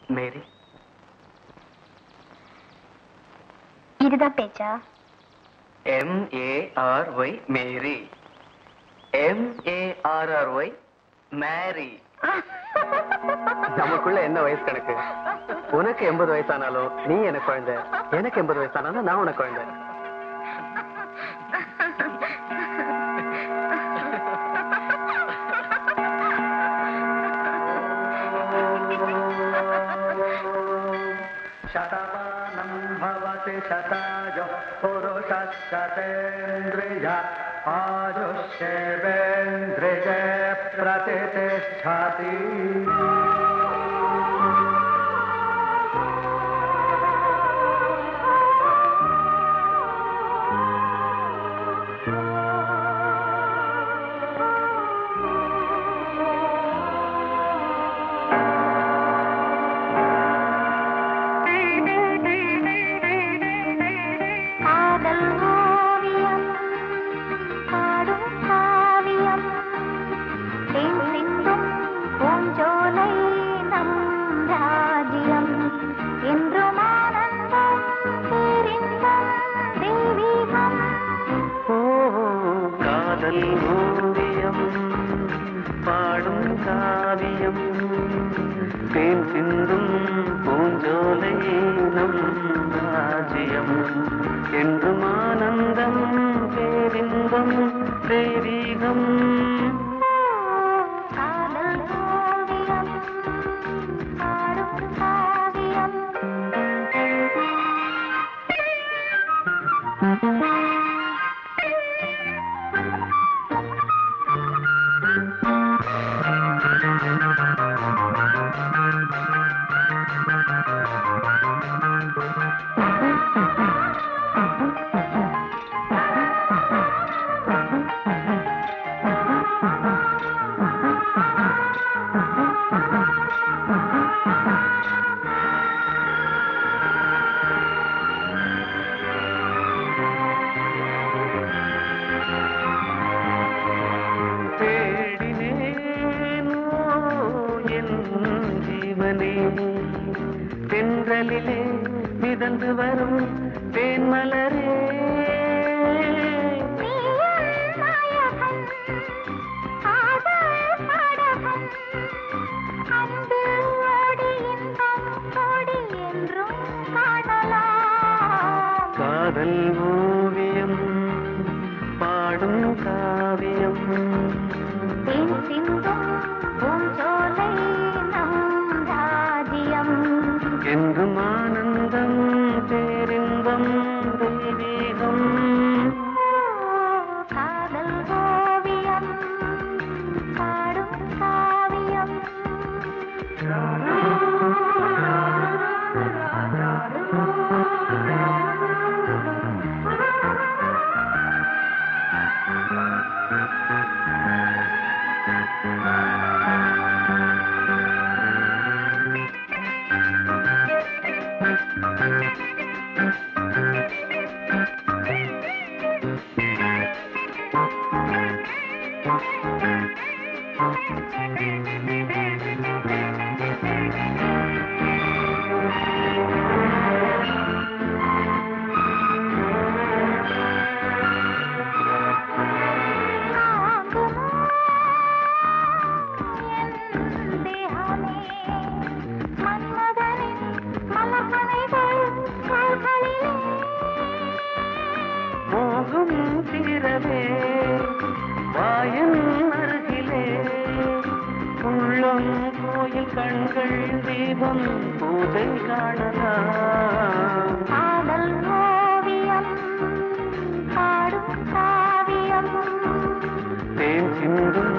மேரி இதுதான் பேச்சா M A R Y Mary M A R R Y Mary நமக்குள்ள என்ன வயசு கணக்கு உனக்கு எண்பது வயசானாலும் நீ எனக்கு குழந்தை எனக்கு எண்பது வயசானாலும் நான் உனக்கு குழந்தை शतमानं भवति शताय पुरुषः शतेन्द्रिय आयुष्येवेन्द्रिये प्रतिष्ठति காதல் ஓவியம் பாடும் காவியம் தேன் சிந்தும் பூஞ்சோலை நம் ராஜ்யம் என்றும் ஆனந்தம் பேரின்பம் தெய்வீகம் காதல் ஓவியம் பாடும் காவியம் தேன் சிந்தும் பூஞ்சோலை நம் ராஜ்யம் என்றும் ஆனந்தம் பேரின்பம் தெய்வீகம் காதல் ஓவியம் பாடும் காவியம் தேடினேனோ என் ஜீவனே தென்றலிலே மிதந்து வரும் தேன்மலரே நீயும் நாயகன் காதல் பாடகன் அன்பு ஓடி இன்பம் கோடி என்றும் காணலாம் காதல் ஓவியம் பாடும் காவியம் தேன் சிந்தும் பூஞ்சோலை நம் ராஜ்யம் என்றும் ஆனந்தம் பேரின்பம் தெய்வீகம் காதல் ஓவியம் பாடும் காவியம் தாங்குமோ என் தேகமே மன்மதனின் மலர்கணைகள் கால்களிலே மோகம் தீரவே வாயன் அருகிலே உள்ளம் கோயில் கண்கள் தீபம் பூஜை காணலாம் காதல் ஓவியம் பாடும் காவியம் தேன் சிந்தும்